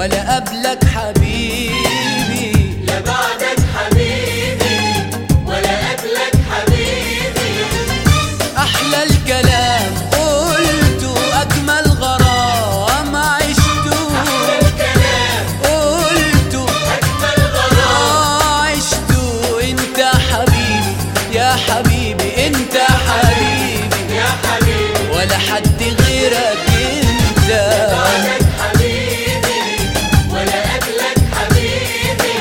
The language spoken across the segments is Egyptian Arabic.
ولا قبلك حبيبي لا بعدك حبيبي ولا قبلك حبيبي أحلى الكلام قلته أجمل غرام عشته الكلام قلته أجمل غرام آه عشته أنت حبيبي يا حبيبي أنت حبيبي يا حبيبي ولا حد غيرك أنت بعدك حبيبي ولا قبلك حبيبي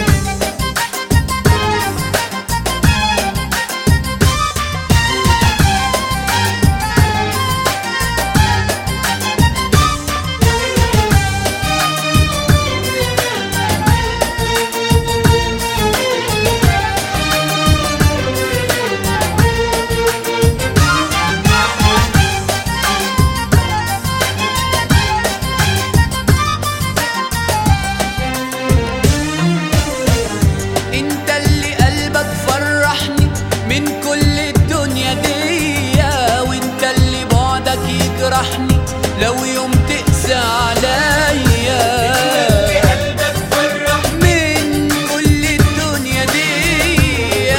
انت اللي قلبك فرحني من كل الدنيا دي وانت اللي بعدك يجرحني لو يوم تقسى عليا قلبك فرح من كل الدنيا دي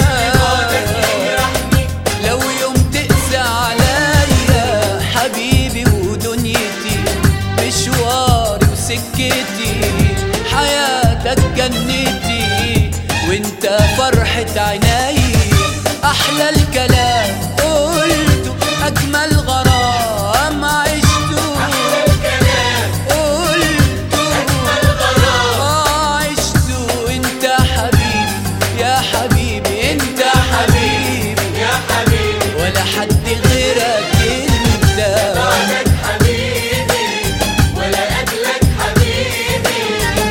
يجرحني لو يوم تقسى عليا حبيبي ودنيتي مشواري وسكتي حياتك جنتي وانت فرحة عيني احلى الكلام قلته اجمل غرام عشته الكلام قلته أجمل غرام آه عشته انت حبيبي يا حبيبي انت حبيبي يا حبيبي ولا حد غيرك انت بعدك حبيبي ولا قبلك حبيبي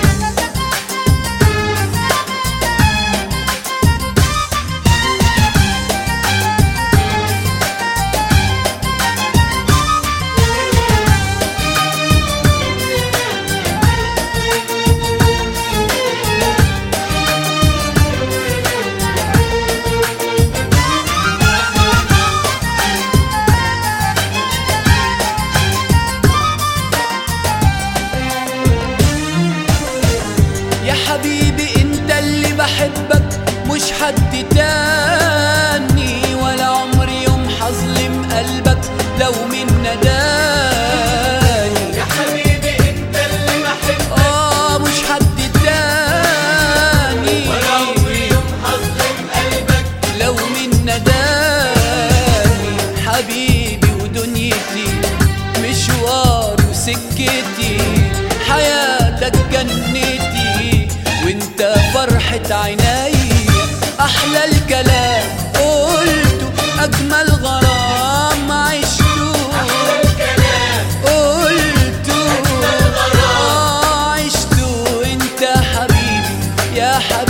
يا حبيبي انت اللي بحبك مش حد تاني ولا عمري يوم حظلم قلبك لو من نداني يا حبيبي انت اللي بحبك اه مش حد تاني ولا عمري يوم حظلم قلبك لو من نداني حبيبي ودنيتي مشوار وسكتي حياتك جنتي وانت فرحة عيني احلى الكلام قلته اجمل غرام عشته الكلام قلته أجمل غرام. آه عشته انت حبيبي يا حبيبي